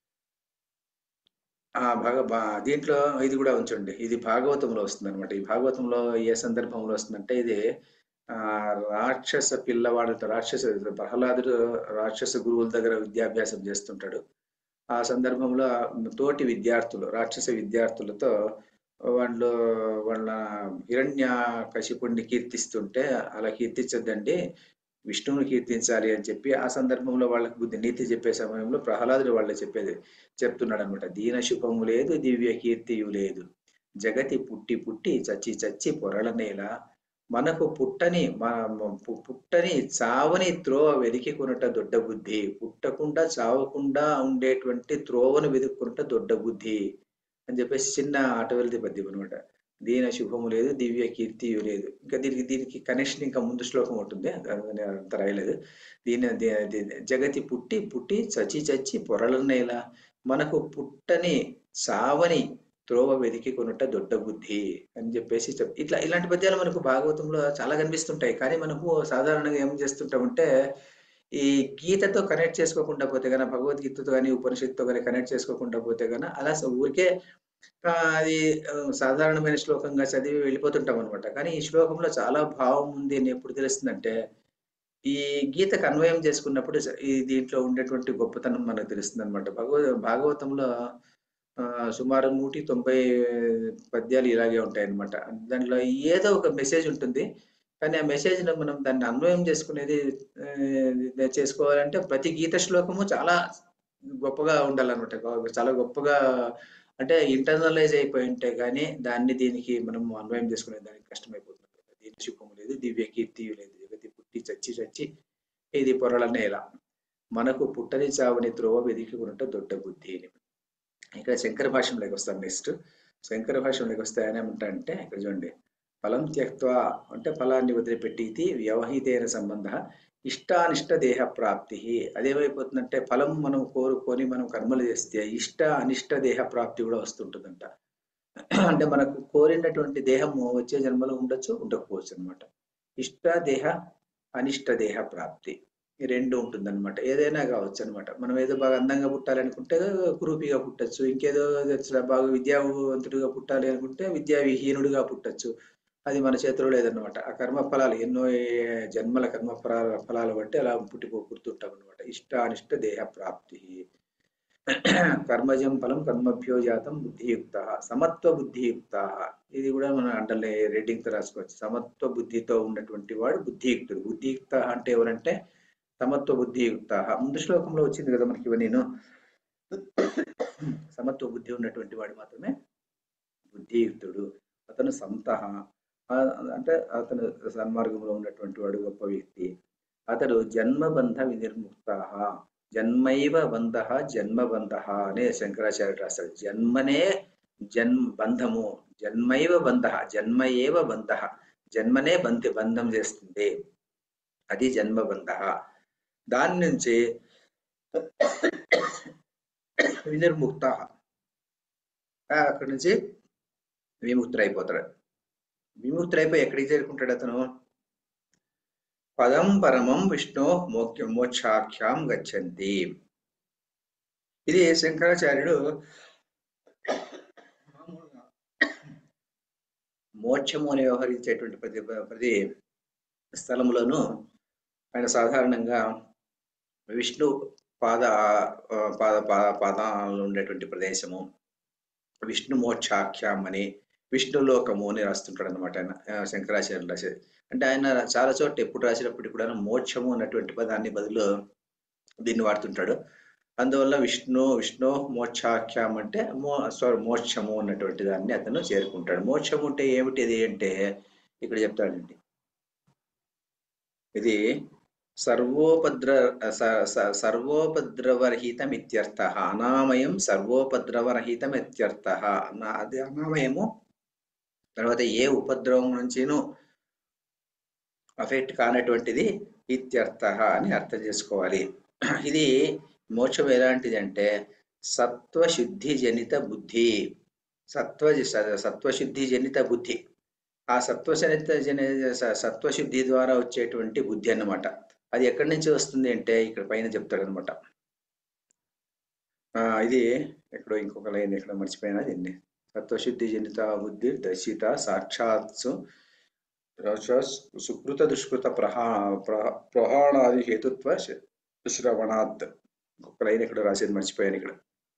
Speaker 1: ఆ భాగ భా- దీంట్లో ఇది కూడా ఉంచండి ఇది భాగవతంలో వస్తుంది అనమాట ఈ భాగవతంలో ఏ సందర్భంలో వస్తుందంటే ఇది ఆ రాక్షస పిల్లవాడితో రాక్షస ప్రహ్లాదుడు రాక్షస గురువుల దగ్గర విద్యాభ్యాసం చేస్తుంటాడు ఆ సందర్భంలో తోటి విద్యార్థులు రాక్షస విద్యార్థులతో వాళ్ళు వాళ్ళ హిరణ్య కశిపుణ్ణి కీర్తిస్తుంటే అలా కీర్తించద్దండి విష్ణువుని కీర్తించాలి అని చెప్పి ఆ సందర్భంలో వాళ్ళకి బుద్ధి నీతి చెప్పే సమయంలో ప్రహ్లాదుడు వాళ్ళు చెప్పేది చెప్తున్నాడు అనమాట దీన శుభము లేదు దివ్య కీర్తియు లేదు జగతి పుట్టి పుట్టి చచ్చి చచ్చి పొరలనేలా మనకు పుట్టని మన పు- పుట్టని చావని త్రోవ వెదికి కొనుట దొడ్డ బుద్ధి పుట్టకుండా చావకుండా ఉండేటువంటి త్రోవను వెతుక్కునుట దొడ్డ బుద్ధి అని చెప్పేసి చిన్న ఆటవెల్ది పద్యం అనమాట దీన శుభము లేదు దివ్య కీర్తియు లేదు ఇంకా దీనికి దీనికి కనెక్షన్ ఇంకా ముందు శ్లోకం ఉంటుంది అది నేను అంత రాయలేదు దీని దీ- దీ- జగతి పుట్టి పుట్టి చచ్చి చచ్చి పొరలనేలా మనకు పుట్టని చావని త్రోవ వెదికి కొనుట దొడ్డ బుద్ధి అని చెప్పేసి చెప్ ఇట్లా ఇలాంటి పద్యాలు మనకు భాగవతంలో చాలా కనిపిస్తుంటాయి కానీ మనకు సాధారణంగా ఏం చేస్తుంటామంటే ఈ గీతతో కనెక్ట్ చేసుకోకుండా పోతే గన భగవద్గీతతో కానీ ఉపనిషత్తుతో కానీ కనెక్ట్ చేసుకోకుండా పోతే గన అలా స- ఊరికే ఆ, అది ఆ, సాధారణమైన శ్లోకంగా చదివి వెళ్ళిపోతుంటాం అనమాట కానీ ఈ శ్లోకంలో చాలా భావం ఉంది అని ఎప్పుడు తెలుస్తుందంటే ఈ గీతకు అన్వయం చేసుకున్నప్పుడు స- ఈ దీంట్లో ఉండేటువంటి గొప్పతనం మనకు తెలుస్తుంది అనమాట భగవద్ భాగవతంలో ఆ, సుమారు నూటి తొంభై పద్యాలు ఇలాగే ఉంటాయి అనమాట దాంట్లో ఏదో ఒక మెసేజ్ ఉంటుంది కానీ ఆ మెసేజ్ మనం దాన్ని అన్వయం చేసుకునేది ఆ, చేసుకోవాలంటే ప్రతి గీత శ్లోకము చాలా గొప్పగా ఉండాలన్నమాట గొ- చాలా గొప్పగా అంటే ఇంటర్నలైజ్ అయిపోయి ఉంటే కానీ దాన్ని దీనికి మనం అన్వయం చేసుకునే దానికి కష్టమైపోతుంది దీని శుభము లేదు దివ్య కీర్తి లేదు జగతి పుట్టి చచ్చి చచ్చి ఇది పొరల నేల మనకు పుట్టని చావని త్రోవ వెదికికున్నట్టు దొడ్డ బుద్ధి అని ఇక్కడ శంకర భాష్యంలోకి వస్తాం నెక్స్ట్ శంకర భాష్యంలోకి వస్తే ఆయన ఏమంటాడంటే ఇక్కడ చూడండి ఫలం త్యక్త్వ అంటే ఫలాన్ని వదిలిపెట్టి ఇది వ్యవహితైన సంబంధ ఇష్టానిష్ట దేహ ప్రాప్తి అదేమైపోతుందంటే ఫలం మనం కోరుకొని మనం కర్మలు చేస్తే ఇష్ట అనిష్ట దేహ ప్రాప్తి కూడా వస్తుంటుందంట అంటే మనకు కోరినటువంటి దేహము వచ్చే జన్మలో ఉండొచ్చు ఉండకపోవచ్చు అనమాట ఇష్ట దేహ అనిష్ట దేహ ప్రాప్తి ఈ రెండు ఉంటుందన్నమాట ఏదైనా కావచ్చు అనమాట మనం ఏదో బాగా అందంగా పుట్టాలనుకుంటే కురూపిగా పుట్టచ్చు ఇంకేదో చాలా బాగా విద్యావంతుడిగా పుట్టాలి అనుకుంటే విద్యా విహీనుడిగా పుట్టచ్చు అది మన చేతిలో లేదన్నమాట ఆ కర్మ ఫలాలు ఎన్నో ఏ- జన్మల కర్మ ఫలాల ఫలాలు బట్టి అలా పుట్టిపో పుడుతుంటాం అనమాట ఇష్ట అనిష్ట దేహ ప్రాప్తి కర్మజం ఫలం కర్మభ్యో జాతం బుద్ధియుక్త సమత్వ బుద్ధియుక్త ఇది కూడా మనం అండర్లే రెడ్డింగ్ తో రాసుకోవచ్చు సమత్వ బుద్ధితో ఉన్నటువంటి వాడు బుద్ధియుక్తుడు బుద్ధియుక్త అంటే ఎవరంటే సమత్వ బుద్ధియుక్త ముందు శ్లోకంలో వచ్చింది కదా మనకి ఇవన్నీ సమత్వ బుద్ధి ఉన్నటువంటి వాడు మాత్రమే బుద్ధియుక్తుడు అతను సంత అంటే అతను సన్మార్గంలో ఉన్నటువంటి వాడు గొప్ప వ్యక్తి అతడు జన్మబంధ వినిర్ముక్త జన్మైవ బంధ జన్మబంధ అనే శంకరాచార్యుడు రాశాడు జన్మనే జన్మ బంధము జన్మైవ బంధ జన్మ ఏవ బంధ జన్మనే బంధి బంధం చేస్తుంది అది జన్మబంధ దాని నుంచి వినిర్ముక్త అక్కడి నుంచి విముక్తుడైపోతాడు విముక్తుడైపోయి ఎక్కడికి చేరుకుంటాడు అతను పదం పరమం విష్ణు మోక్ష మోక్షాఖ్యాం గచ్చంతి ఇది శంకరాచార్యుడు మామూలుగా మోక్షము అని వ్యవహరించేటువంటి ప్రతి ప్రతి స్థలములోనూ ఆయన సాధారణంగా విష్ణు పాద ఆ, పాద పాద పాదాలు ఉండేటువంటి ప్రదేశము విష్ణు మోక్షాఖ్యాం అని విష్ణులోకము అని రాస్తుంటాడు అనమాట ఆయన ఆ, శంకరాచార్యులు రాసేది అంటే ఆయన చాలా చోట్ల ఎప్పుడు రాసినప్పటికీ కూడా మోక్షము అన్నటువంటి పదాన్ని బదులు దీన్ని వాడుతుంటాడు అందువల్ల విష్ణు విష్ణు మోక్షాఖ్యాం అంటే మో సారీ మోక్షము అన్నటువంటి దాన్ని అతను చేరుకుంటాడు మోక్షము అంటే ఏమిటి అంటే ఇక్కడ చెప్తాడండి ఇది సర్వోపద్ర స- స- సర్వోపద్రవరహితం ఇత్యర్థ అనామయం సర్వోపద్రవరహితం ఇత్యర్థ అన్న- అది అనామయము తర్వాత ఏ ఉపద్రవం నుంచిను అఫెక్ట్ కానటువంటిది ఇత్యర్థ అని అర్థం చేసుకోవాలి ఇది మోక్షం ఎలాంటిది అంటే సత్వశుద్ధి జనిత బుద్ధి సత్వ సత్వశుద్ధి జనిత బుద్ధి ఆ సత్వజనిత జన స- సత్వశుద్ధి ద్వారా వచ్చేటువంటి బుద్ధి అన్నమాట అది ఎక్కడి నుంచి వస్తుంది అంటే ఇక్కడ పైన చెప్తాడు అనమాట ఇది ఎక్కడో ఇంకొక లైన్ ఎక్కడ మర్చిపోయినా దీన్ని సత్వశుద్ధి జనిత బుద్ధి దర్శిత సాక్షాత్సు రజస్ సుకృత దుష్కృత ప్రహా ప్ర- ప్రహాణాది హేతుత్వ శ- శ్రవణాత్ ఇంకొక లైన్ ఎక్కడ రాసేది మర్చిపోయాను ఇక్కడ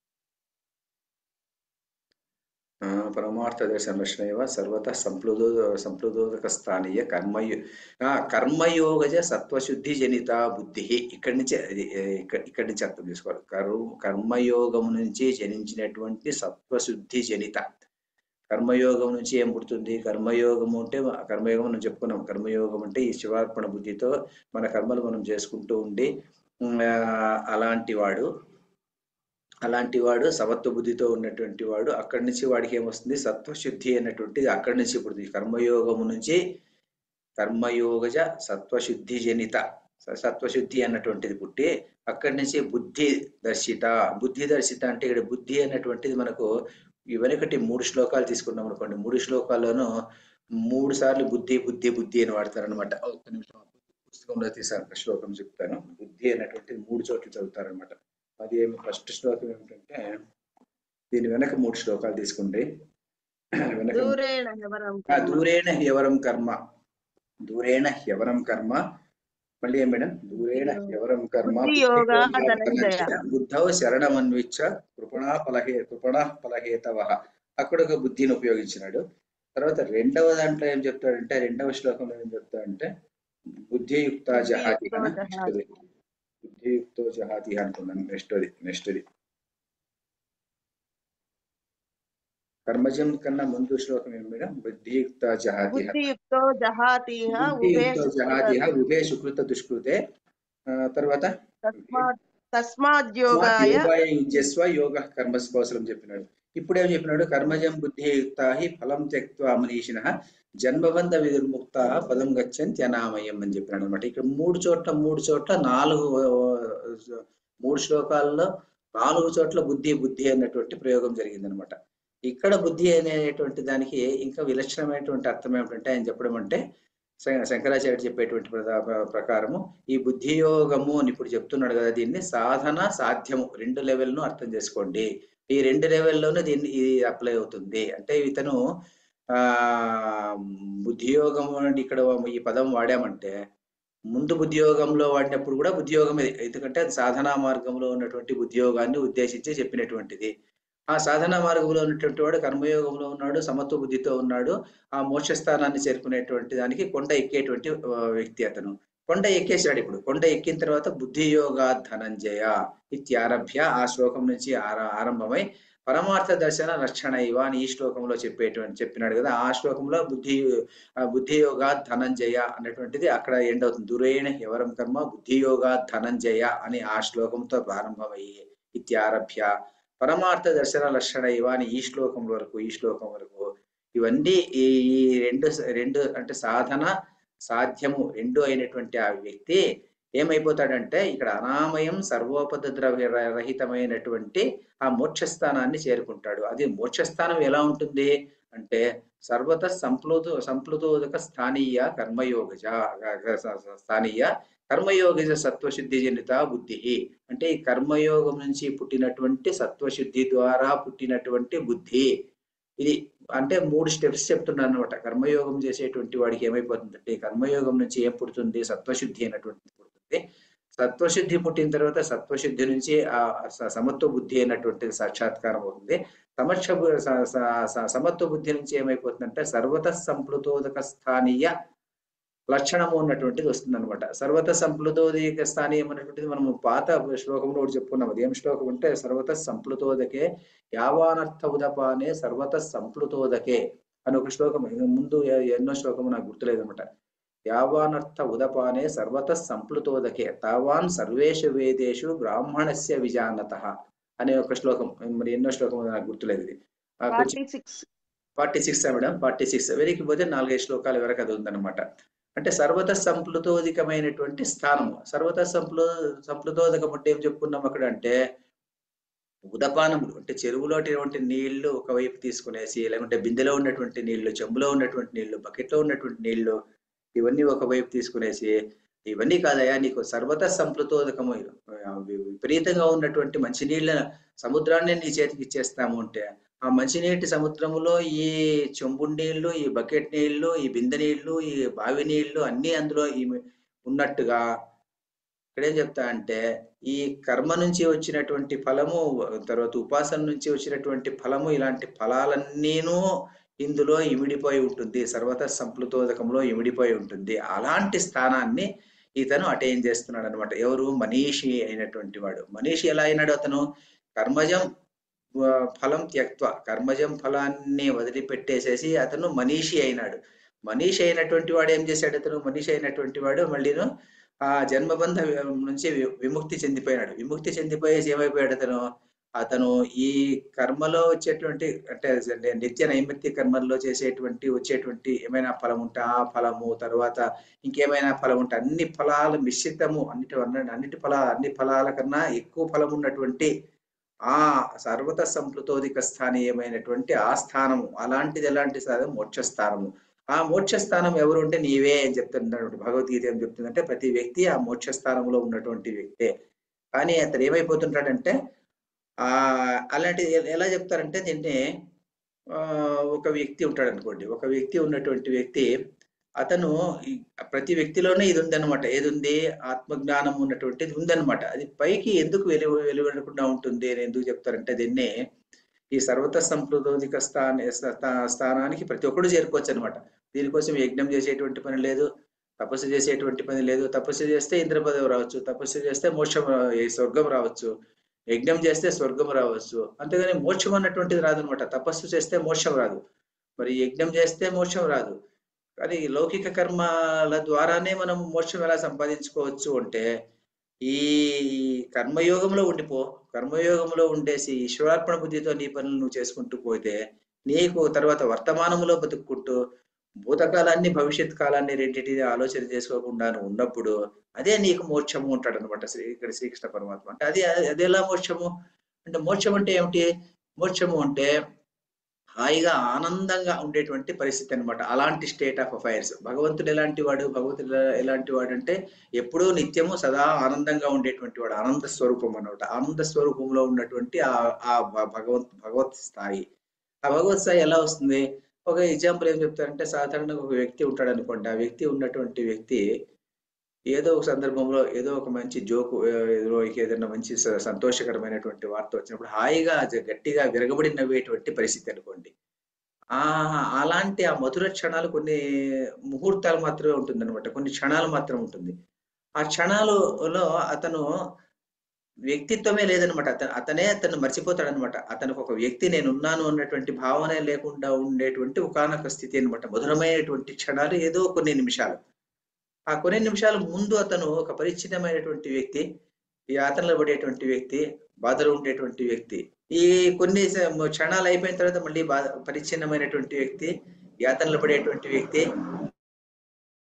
Speaker 1: ఆ, పరమార్థ దర్శనలక్షణైవ సర్వత సంప్లుదో సంప్లుదోదక స్థానీయ కర్మయో ఆ, కర్మయోగజ సత్వశుద్ధి జనిత బుద్ధి ఇక్కడి నుంచి అది ఏ, ఇక్కడ- ఇక్కడి నుంచి అర్థం చేసుకోవాలి కరు కర్మయోగం నుంచి జనించినటువంటి సత్వశుద్ధి జనిత కర్మయోగం నుంచి ఏం పుడుతుంది కర్మయోగం అంటే కర్మయోగం మనం చెప్పుకున్నాం కర్మయోగం అంటే ఈ శివార్పణ బుద్ధితో మన కర్మలు మనం చేసుకుంటూ ఉండి ఉమ్, ఆ, అలాంటి వాడు అలాంటి వాడు సమత్వ బుద్ధితో ఉన్నటువంటి వాడు అక్కడి నుంచి వాడికి ఏమొస్తుంది సత్వశుద్ధి అనేటువంటిది అక్కడి నుంచి పుడుతుంది కర్మయోగము నుంచి కర్మయోగజ సత్వశుద్ధి జనిత స- సత్వశుద్ధి అన్నటువంటిది పుట్టి అక్కడి నుంచి బుద్ధి దర్శిత బుద్ధి దర్శిత అంటే ఇక్కడ బుద్ధి అన్నటువంటిది మనకు ఈ వెనకటి మూడు శ్లోకాలు తీసుకున్నాం అనుకోండి మూడు శ్లోకాల్లోనూ మూడు సార్లు బుద్ధి బుద్ధి బుద్ధి అని వాడతారనమాట ఒక్క నిమిషం పుస్తకంలో తీసాను శ్లోకం చెప్తాను బుద్ధి అనేటువంటిది మూడు చోట్ల చదువుతారనమాట అది ఏమి ఫస్ట్ శ్లోకం ఏమిటంటే దీని వెనక మూడు శ్లోకాలు తీసుకోండి వెనక
Speaker 2: దూరేణ ఎవరం
Speaker 1: ఆ, దూరేణ హ్యవరం కర్మ దూరేణ హ్యవరం కర్మ మళ్ళీ ఏం మేడం దూరేణ హ్యవరం కర్మ
Speaker 2: బుద్ధియోగా ధనంజయ.
Speaker 1: బుద్ధౌ శరణమన్విచ్చ కృపణా ఫలహే కృపణా ఫలహేతవ అక్కడ ఒక బుద్ధిని ఉపయోగించినాడు తర్వాత రెండవ దాంట్లో ఏం చెప్తాడంటే రెండవ శ్లోకంలో ఏం చెప్తాడంటే బుద్ధియుక్త జహాతి
Speaker 2: బుద్ధియుక్తో జహాతి.
Speaker 1: బుద్ధియుక్తో జహాతి అనుకున్నాను నెక్స్ట్ అది నెక్స్ట్ అది కర్మజం కన్నా ముందు శ్లోకం ఏం మేడం బుద్ధియుక్త జహాతి
Speaker 2: బుద్ధియుక్తో జహాతిహ ఉభే
Speaker 1: బుద్ధియుక్తో జహాతి ఉభే సుకృత దుష్కృతే ఆ, తర్వాత
Speaker 2: తస్మాత్ తస్మాద్యోగాయ
Speaker 1: యోగాయ యుజ్యస్వ యోగ కర్మ కౌశలం చెప్పినాడు ఇప్పుడేం చెప్పినాడు కర్మజం బుద్ధియుక్త హి ఫలం త్యక్త్వా మనీషిణ జన్మబంధ విదుర్ముక్త పదం గచ్చంతి అనామయం అని చెప్పినాడు అనమాట ఇక్కడ మూడు చోట్ల మూడు చోట్ల నాలుగు ఆ, మూడు శ్లోకాల్లో నాలుగు చోట్ల బుద్ధి బుద్ధి అన్నటువంటి ప్రయోగం జరిగింది అనమాట ఇక్కడ బుద్ధి అనేటువంటి దానికి ఇంకా విలక్షణమైనటువంటి అర్థం ఏమిటంటే ఆయన చెప్పడం అంటే శం- శంకరాచార్య చెప్పేటువంటి ప్రదా- ప్రకారము ఈ బుద్ధి యోగము అని ఇప్పుడు చెప్తున్నాడు కదా దీన్ని సాధన సాధ్యము రెండు లెవెల్ను అర్థం చేసుకోండి ఈ రెండు లెవెల్లోనే దీన్ని ఇది అప్లై అవుతుంది అంటే ఇతను ఆ బుద్ధియోగము అంటే ఇక్కడ ఈ పదం వాడామంటే ముందు బుద్ధియోగంలో వాడినప్పుడు కూడా బుద్ధియోగమే ఎందుకంటే అది సాధనా మార్గంలో ఉన్నటువంటి బుద్ధియోగాన్ని ఉద్దేశించి చెప్పినటువంటిది ఆ సాధనా మార్గంలో ఉన్నటువంటి వాడు కర్మయోగంలో ఉన్నాడు సమత్వ బుద్ధితో ఉన్నాడు ఆ మోక్ష స్థానాన్ని చేరుకునేటువంటి దానికి కొండ ఎక్కేటువంటి ఆ, వ్యక్తి అతను కొండ ఎక్కేశాడు ఇప్పుడు కొండ ఎక్కిన తర్వాత బుద్ధి యోగా ధనంజయ ఇత్యారభ్య ఆ శ్లోకం నుంచి ఆర- ఆరంభమై పరమార్థ దర్శన లక్షణ ఇవ అని ఈ శ్లోకంలో చెప్పేటువంటి చెప్పినాడు కదా ఆ శ్లోకంలో బుద్ధి ఆ బుద్ధి యోగా ధనంజయ అన్నటువంటిది అక్కడ ఎండ్ అవుతుంది దురేణ ఎవరం కర్మ బుద్ధి యోగా ధనంజయ అని ఆ శ్లోకంతో ప్రారంభమయ్యి ఇత్యారభ్య పరమార్థ దర్శన లక్షణ ఇవ అని ఈ శ్లోకం వరకు ఈ శ్లోకం వరకు ఇవన్నీ ఈ ఈ రెండు రెండు అంటే సాధన సాధ్యము రెండు అయినటువంటి ఆ వ్యక్తి ఏమైపోతాడంటే ఇక్కడ అనామయం సర్వోపద ద్రవ్య రహితమైనటువంటి ఆ మోక్షస్థానాన్ని చేరుకుంటాడు అది మోక్షస్థానం ఎలా ఉంటుంది అంటే సర్వత సంప్లుత సంప్లుతోదక స్థానీయ కర్మయోగజ స్థానీయ కర్మయోగజ సత్వశుద్ధి జనిత బుద్ధి అంటే ఈ కర్మయోగం నుంచి పుట్టినటువంటి సత్వశుద్ధి ద్వారా పుట్టినటువంటి బుద్ధి ఇది అంటే మూడు స్టెప్స్ చెప్తున్నాను అనమాట కర్మయోగం చేసేటువంటి వాడికి ఏమైపోతుందంటే ఈ కర్మయోగం నుంచి ఏం పుడుతుంది సత్వశుద్ధి అయినటువంటిది పుడుతుంది సత్వశుద్ధి పుట్టిన తర్వాత సత్వశుద్ధి నుంచి ఆ స- సమత్వ బుద్ధి అయినటువంటిది సాక్షాత్కారం అవుతుంది సమక్ష బు- స- స- స- సమత్వ బుద్ధి నుంచి ఏమైపోతుందంటే సర్వత సంప్లుతోదక స్థానీయ లక్షణము ఉన్నటువంటిది వస్తుంది అనమాట సర్వత సంప్లుతోదక స్థానీయం అనేటువంటిది మనము పాత శ్లోకంలో ఒకటి చెప్పుకున్నాం అది ఏం శ్లోకం అంటే సర్వత సంప్లుతోదకే యావానర్థ ఉదపానే సర్వత సంప్లుతోదకే అని ఒక శ్లోకం ఇది ముందు ఎ- ఎన్నో శ్లోకము నాకు గుర్తులేదు అనమాట యావానర్థ ఉదపానే సర్వత సంప్లుతోదకే తావాన్ సర్వేషు వేదేషు బ్రాహ్మణస్య విజానత అనే ఒక శ్లోకం మరి ఎన్నో శ్లోకం నాకు గుర్తులేదు ఇది ఆ కొంచెం
Speaker 2: forty six
Speaker 1: forty six madam forty six వెనక్కి పోతే నాలుగైదు శ్లోకాల వరకు అది ఉందన్నమాట అంటే సర్వత సంప్లుతోదికమైనటువంటి స్థానము సర్వత సంప్లు సంప్లుతోదకం అంటే ఏం చెప్పుకున్నాం అక్కడ అంటే ఉదపానములు అంటే చెరువులోటువంటి నీళ్లు ఒకవైపు తీసుకునేసి లేకుంటే బిందెలో ఉన్నటువంటి నీళ్లు చెంబులో ఉన్నటువంటి నీళ్లు బకెట్లో ఉన్నటువంటి నీళ్లు ఇవన్నీ ఒకవైపు తీసుకునేసి ఇవన్నీ కాదయా నీకు సర్వత సంప్లుతోదకము ఆ, వి- విపరీతంగా ఉన్నటువంటి మంచినీళ్ళ సముద్రాన్ని నీ చేతికి ఇచ్చేస్తాము అంటే ఆ మంచినీటి సముద్రములో ఈ చెంబు నీళ్లు ఈ బకెట్ నీళ్లు ఈ బిందె నీళ్లు ఈ బావి నీళ్లు అన్ని అందులో ఈ ఉన్నట్టుగా ఇక్కడ ఏం చెప్తా అంటే ఈ కర్మ నుంచి వచ్చినటువంటి ఫలము తర్వాత ఉపాసన నుంచి వచ్చినటువంటి ఫలము ఇలాంటి ఫలాలన్నీను ఇందులో ఇమిడిపోయి ఉంటుంది సర్వత సంప్లుతోదకంలో ఇమిడిపోయి ఉంటుంది అలాంటి స్థానాన్ని ఇతను అటైన్ చేస్తున్నాడు అనమాట ఎవరు మనీషి అయినటువంటి వాడు మనీషి ఎలా అయినాడు అతను కర్మజం ఆ, ఫలం త్యక్త్వ కర్మజం ఫలాన్ని వదిలిపెట్టేసేసి అతను మనీషి అయినాడు మనీషి అయినటువంటి వాడు ఏం చేశాడు అతను మనీషి అయినటువంటి వాడు మళ్ళీను ఆ జన్మబంధ వి- నుంచి వి- విముక్తి చెందిపోయినాడు విముక్తి చెందిపోయేసి ఏమైపోయాడు అతను అతను ఈ కర్మలో వచ్చేటువంటి అంటే జ- నిత్య నైమిత్య కర్మల్లో చేసేటువంటి వచ్చేటువంటి ఏమైనా ఫలం ఉంటే ఆ ఫలము తర్వాత ఇంకేమైనా ఫలం ఉంటే అన్ని ఫలాలు మిశ్రితము అన్నిటి అన్ని- అన్నిటి ఫలాలు అన్ని ఫలాల కన్నా ఎక్కువ ఫలం ఉన్నటువంటి ఆ సర్వత సంప్లుతోదిక స్థానీయమైనటువంటి ఆ స్థానము అలాంటిది ఎలాంటి స్థానం మోక్ష స్థానము ఆ మోక్ష స్థానం ఎవరు ఉంటే నీవే అని చెప్తున్నటువంటి భగవద్గీత ఏం చెప్తుందంటే ప్రతి వ్యక్తి ఆ మోక్ష స్థానంలో ఉన్నటువంటి వ్యక్తే కానీ అతను ఏమైపోతుంటాడంటే ఆ అలాంటి ఎ- ఎలా చెప్తారంటే దీన్ని ఆ, ఒక వ్యక్తి ఉంటాడు అనుకోండి ఒక వ్యక్తి ఉన్నటువంటి వ్యక్తి అతను ఈ- ప్రతి వ్యక్తిలోనే ఇది ఉందన్నమాట ఏది ఉంది ఆత్మజ్ఞానం ఉన్నటువంటిది ఉందన్నమాట అది పైకి ఎందుకు వెలు వెలువడకుండా ఉంటుంది అని ఎందుకు చెప్తారంటే దీన్ని ఈ సర్వత సంప్రదోదిక స్థాన స్థా- స్థానానికి ప్రతి ఒక్కడు చేరుకోవచ్చు అనమాట దీనికోసం యజ్ఞం చేసేటువంటి పని లేదు తపస్సు చేసేటువంటి పని లేదు తపస్సు చేస్తే ఇంద్ర పదవి రావచ్చు తపస్సు చేస్తే మోక్షం రా- ఈ స్వర్గం రావచ్చు యజ్ఞం చేస్తే స్వర్గం రావచ్చు అంతేగాని మోక్షం అన్నటువంటిది రాదనమాట తపస్సు చేస్తే మోక్షం రాదు మరి యజ్ఞం చేస్తే మోక్షం రాదు కానీ ఈ లౌకిక కర్మల ద్వారానే మనం మోక్షం ఎలా సంపాదించుకోవచ్చు అంటే ఈ కర్మయోగంలో ఉండిపో కర్మయోగంలో ఉండేసి ఈశ్వరార్పణ బుద్ధితో నీ పనులు నువ్వు చేసుకుంటూ పోతే నీకు తర్వాత వర్తమానంలో బతుక్కుంటూ భూతకాలాన్ని భవిష్యత్ కాలాన్ని రెండింటిని ఆలోచన చేసుకోకుండా నువ్వు ఉన్నప్పుడు అదే నీకు మోక్షము ఉంటాడు అనమాట శ్రీ ఇక్కడ శ్రీకృష్ణ పరమాత్మ అంటే అది అది ఎలా మోక్షము అంటే మోక్షం అంటే ఏమిటి మోక్షము అంటే హాయిగా ఆనందంగా ఉండేటువంటి పరిస్థితి అన్నమాట అలాంటి స్టేట్ ఆఫ్ అఫైర్స్ భగవంతుడు ఎలాంటి వాడు భగవంతుడు ఎలా- ఎలాంటి వాడు అంటే ఎప్పుడూ నిత్యము సదా ఆనందంగా ఉండేటువంటి వాడు ఆనంద స్వరూపం అన్నమాట ఆనంద స్వరూపంలో ఉన్నటువంటి ఆ ఆ భ- భగవంత్ భగవత్ స్థాయి ఆ భగవత్ స్థాయి ఎలా వస్తుంది ఒక ఎగ్జాంపుల్ ఏం చెప్తారంటే సాధారణంగా ఒక వ్యక్తి ఉంటాడు అనుకోండి ఆ వ్యక్తి ఉన్నటువంటి వ్యక్తి ఏదో ఒక సందర్భంలో ఏదో ఒక మంచి జోకు ఏదో ఏదైనా మంచి స- సంతోషకరమైనటువంటి వార్త వచ్చినప్పుడు హాయిగా జ- గట్టిగా విరగబడి నవ్వేటువంటి పరిస్థితి అనుకోండి ఆ అలాంటి ఆ మధుర క్షణాలు కొన్ని ముహూర్తాలు మాత్రమే ఉంటుంది అనమాట కొన్ని క్షణాలు మాత్రం ఉంటుంది ఆ క్షణాలలో అతను వ్యక్తిత్వమే లేదనమాట అతను అతనే అతను మర్చిపోతాడు అనమాట అతనికి ఒక వ్యక్తి నేను ఉన్నాను అన్నటువంటి భావనే లేకుండా ఉండేటువంటి ఒకానొక స్థితి అనమాట మధురమైనటువంటి క్షణాలు ఏదో కొన్ని నిమిషాలు ఆ కొన్ని నిమిషాల ముందు అతను ఒక పరిచితమైనటువంటి వ్యక్తి ఈ యాతనలో పడేటువంటి వ్యక్తి బాధలో ఉండేటువంటి వ్యక్తి ఈ కొన్ని స- క్షణాలు అయిపోయిన తర్వాత మళ్ళీ బాధ పరిచ్ఛిన్నమైనటువంటి వ్యక్తి యాతనలో పడేటువంటి వ్యక్తి